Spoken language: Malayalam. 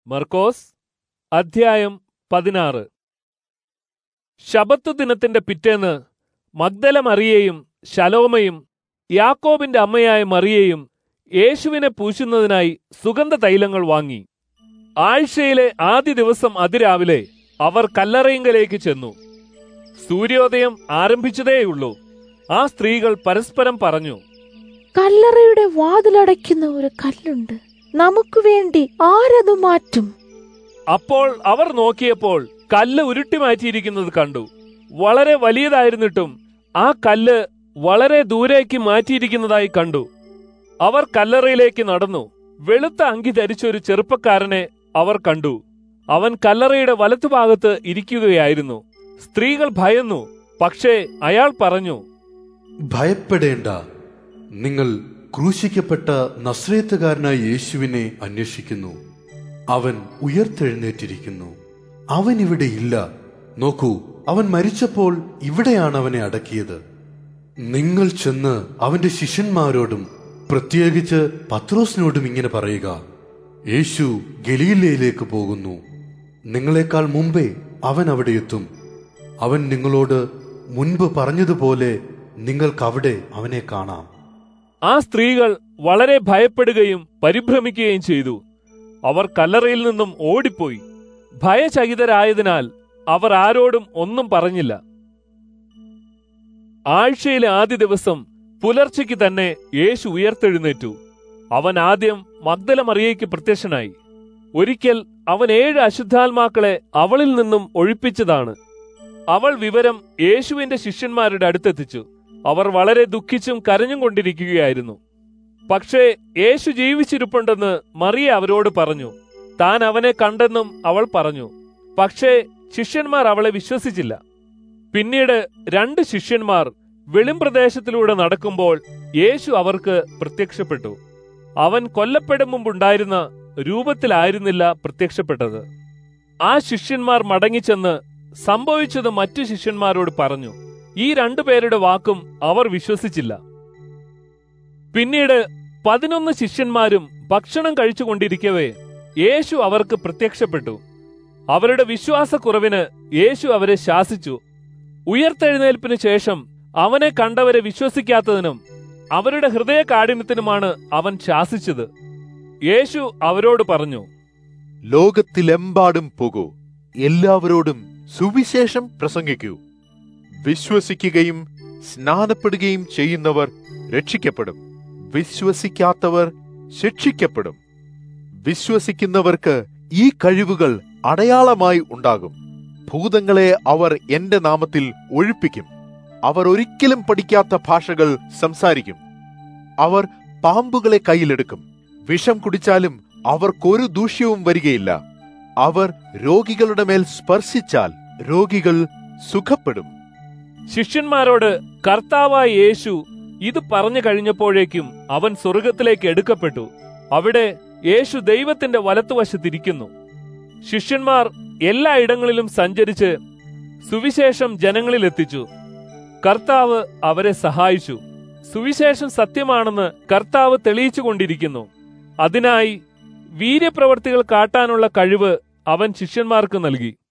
മർക്കോസ് അധ്യായം പതിനാറ് ശബത്ത് ദിനത്തിന്റെ പിറ്റേന്ന് മഗ്ദല മറിയയും ശലോമയും യാക്കോബിന്റെ അമ്മയായ മറിയയും യേശുവിനെ പൂശുന്നതിനായി സുഗന്ധ തൈലങ്ങൾ വാങ്ങി ആഴ്ചയിലെ ആദ്യ ദിവസം അതിരാവിലെ അവർ കല്ലറയിങ്കലേക്ക് ചെന്നു സൂര്യോദയം ആരംഭിച്ചതേയുള്ളൂ ആ സ്ത്രീകൾ പരസ്പരം പറഞ്ഞു കല്ലറയുടെ വാതിലടയ്ക്കുന്ന ഒരു കല്ലുണ്ട് നമുക്ക് വേണ്ടി ആരതു മാറ്റും അപ്പോൾ അവർ നോക്കിയപ്പോൾ കല്ല് ഉരുട്ടി മാറ്റിയിരിക്കുന്നത് കണ്ടു വളരെ വലിയതായിരുന്നിട്ടും ആ കല്ല് വളരെ ദൂരേക്ക് മാറ്റിയിരിക്കുന്നതായി കണ്ടു അവർ കല്ലറയിലേക്ക് നടന്നു വെളുത്ത അങ്കി ധരിച്ച ഒരു ചെറുപ്പക്കാരനെ അവർ കണ്ടു അവൻ കല്ലറയുടെ വലത്തുഭാഗത്ത് ഇരിക്കുകയായിരുന്നു സ്ത്രീകൾ ഭയന്നു പക്ഷേ അയാൾ പറഞ്ഞു ഭയപ്പെടേണ്ട നിങ്ങൾ ക്രൂശിക്കപ്പെട്ട നസ്രയത്തുകാരനായ യേശുവിനെ അന്വേഷിക്കുന്നു അവൻ ഉയർത്തെഴുന്നേറ്റിരിക്കുന്നു അവൻ ഇവിടെ ഇല്ല നോക്കൂ അവൻ മരിച്ചപ്പോൾ ഇവിടെയാണ് അവനെ അടക്കിയത് നിങ്ങൾ ചെന്ന് അവന്റെ ശിഷ്യന്മാരോടും പ്രത്യേകിച്ച് പത്രോസിനോടും ഇങ്ങനെ പറയുക യേശു ഗലീലയിലേക്ക് പോകുന്നു നിങ്ങളെക്കാൾ മുമ്പേ അവൻ അവിടെ എത്തും അവൻ നിങ്ങളോട് മുൻപ് പറഞ്ഞതുപോലെ നിങ്ങൾക്കവിടെ അവനെ കാണാം ആ സ്ത്രീകൾ വളരെ ഭയപ്പെടുകയും പരിഭ്രമിക്കുകയും ചെയ്തു അവർ കല്ലറയിൽ നിന്നും ഓടിപ്പോയി ഭയചകിതരായതിനാൽ അവർ ആരോടും ഒന്നും പറഞ്ഞില്ല ആഴ്ചയിലെ ആദ്യ ദിവസം പുലർച്ചയ്ക്ക് തന്നെ യേശു ഉയർത്തെഴുന്നേറ്റു അവൻ ആദ്യം മഗ്ദല മറിയയ്ക്ക് പ്രത്യക്ഷനായി ഒരിക്കൽ അവൻ ഏഴ് അശുദ്ധാത്മാക്കളെ അവളിൽ നിന്നും ഒഴിപ്പിച്ചതാണ് അവൾ വിവരം യേശുവിന്റെ ശിഷ്യന്മാരുടെ അടുത്തെത്തിച്ചു അവർ വളരെ ദുഃഖിച്ചും കരഞ്ഞും കൊണ്ടിരിക്കുകയായിരുന്നു പക്ഷേ യേശു ജീവിച്ചിരിപ്പുണ്ടെന്ന് മറിയ അവരോട് പറഞ്ഞു താൻ അവനെ കണ്ടെന്നും അവൾ പറഞ്ഞു പക്ഷേ ശിഷ്യന്മാർ അവളെ വിശ്വസിച്ചില്ല പിന്നീട് രണ്ട് ശിഷ്യന്മാർ വെളിംപ്രദേശത്തിലൂടെ നടക്കുമ്പോൾ യേശു അവർക്ക് പ്രത്യക്ഷപ്പെട്ടു അവൻ കൊല്ലപ്പെടും മുമ്പുണ്ടായിരുന്ന രൂപത്തിലായിരുന്നില്ല പ്രത്യക്ഷപ്പെട്ടത് ആ ശിഷ്യന്മാർ മടങ്ങിച്ചെന്ന് സംഭവിച്ചത് മറ്റു ശിഷ്യന്മാരോട് പറഞ്ഞു ഈ രണ്ടുപേരുടെ വാക്കും അവർ വിശ്വസിച്ചില്ല പിന്നീട് പതിനൊന്ന് ശിഷ്യന്മാരും ഭക്ഷണം കഴിച്ചുകൊണ്ടിരിക്കവേ യേശു അവർക്ക് പ്രത്യക്ഷപ്പെട്ടു അവരുടെ വിശ്വാസക്കുറവിന് യേശു അവരെ ശാസിച്ചു ഉയർത്തെഴുന്നേൽപ്പിന് ശേഷം അവനെ കണ്ടവരെ വിശ്വസിക്കാത്തതിനും അവരുടെ ഹൃദയ കാഠിന്യത്തിനുമാണ് അവൻ ശാസിച്ചത് യേശു അവരോട് പറഞ്ഞു ലോകത്തിലെമ്പാടും പോകൂ എല്ലാവരോടും സുവിശേഷം പ്രസംഗിക്കൂ വിശ്വസിക്കുകയും സ്നാനപ്പെടുകയും ചെയ്യുന്നവർ രക്ഷിക്കപ്പെടും വിശ്വസിക്കാത്തവർ ശിക്ഷിക്കപ്പെടും വിശ്വസിക്കുന്നവർക്ക് ഈ കഴിവുകൾ അടയാളമായി ഉണ്ടാകും ഭൂതങ്ങളെ അവർ എന്റെ നാമത്തിൽ ഒഴിപ്പിക്കും അവർ ഒരിക്കലും പഠിക്കാത്ത ഭാഷകൾ സംസാരിക്കും അവർ പാമ്പുകളെ കയ്യിലെടുക്കും വിഷം കുടിച്ചാലും അവർക്കൊരു ദൂഷ്യവും വരികയില്ല അവർ രോഗികളുടെ മേൽ സ്പർശിച്ചാൽ രോഗികൾ സുഖപ്പെടും ശിഷ്യന്മാരോട് കർത്താവായ യേശു ഇത് പറഞ്ഞു കഴിഞ്ഞപ്പോഴേക്കും അവൻ സ്വർഗത്തിലേക്ക് എടുക്കപ്പെട്ടു അവിടെ യേശു ദൈവത്തിന്റെ വലത്തുവശത്തിരിക്കുന്നു ശിഷ്യന്മാർ എല്ലായിടങ്ങളിലും സഞ്ചരിച്ച് സുവിശേഷം ജനങ്ങളിൽ എത്തിച്ചു കർത്താവ് അവരെ സഹായിച്ചു സുവിശേഷം സത്യമാണെന്ന് കർത്താവ് തെളിയിച്ചുകൊണ്ടിരിക്കുന്നു അതിനായി വീര്യപ്രവർത്തികൾ കാട്ടാനുള്ള കഴിവ് അവൻ ശിഷ്യന്മാർക്ക് നൽകി